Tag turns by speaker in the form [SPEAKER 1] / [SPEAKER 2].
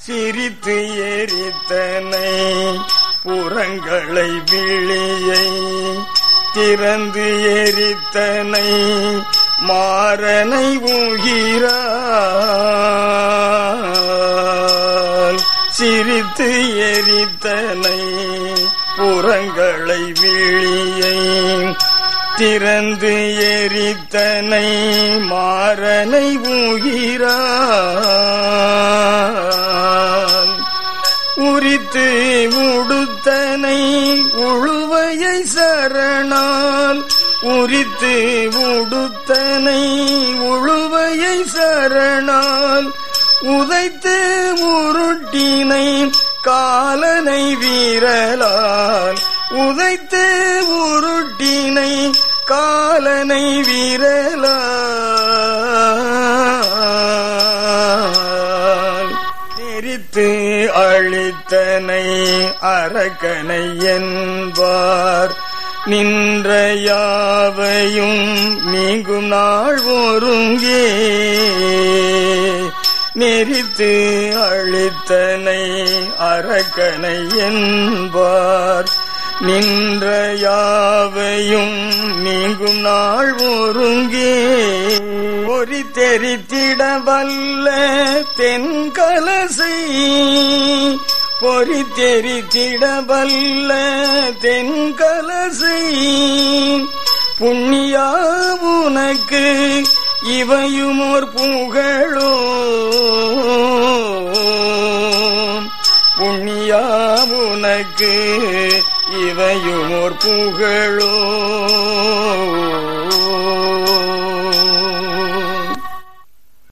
[SPEAKER 1] சிரித்து எரித்தனை புறங்களை விழியை திறந்து எரித்தனை மாறனை ஊகிறால் சிரித்து எரித்தனை புறங்களை விழியை திறந்து எரித்தனை மாறனை ஊகிறான் உரித்து உடுத்தனை உழுவையை சரணால் உரித்து உடுத்தனை உழுவையை சரணால் உதைத்து உருட்டினை காலனை வீரலால் உதைத்து உருட்டினை காலனை வீரலால் நெறித்து அழித்தனை அரக்கனை என்பார் நின்ற யாவையும் நீங்கும் நாள் ஒருங்கே நெறித்து அழித்தனை அரக்கனை என்பார் நின்ற யாவையும் நீங்கும் நாள் ஒருங்கே ஒரு தெரித்திட வல்ல தென்கலசை பொறி தெரித்திட வல்ல தென்கலசை புண்ணியா உனக்கு இவையும் ஒரு புகழோ புண்ணியா உனக்கு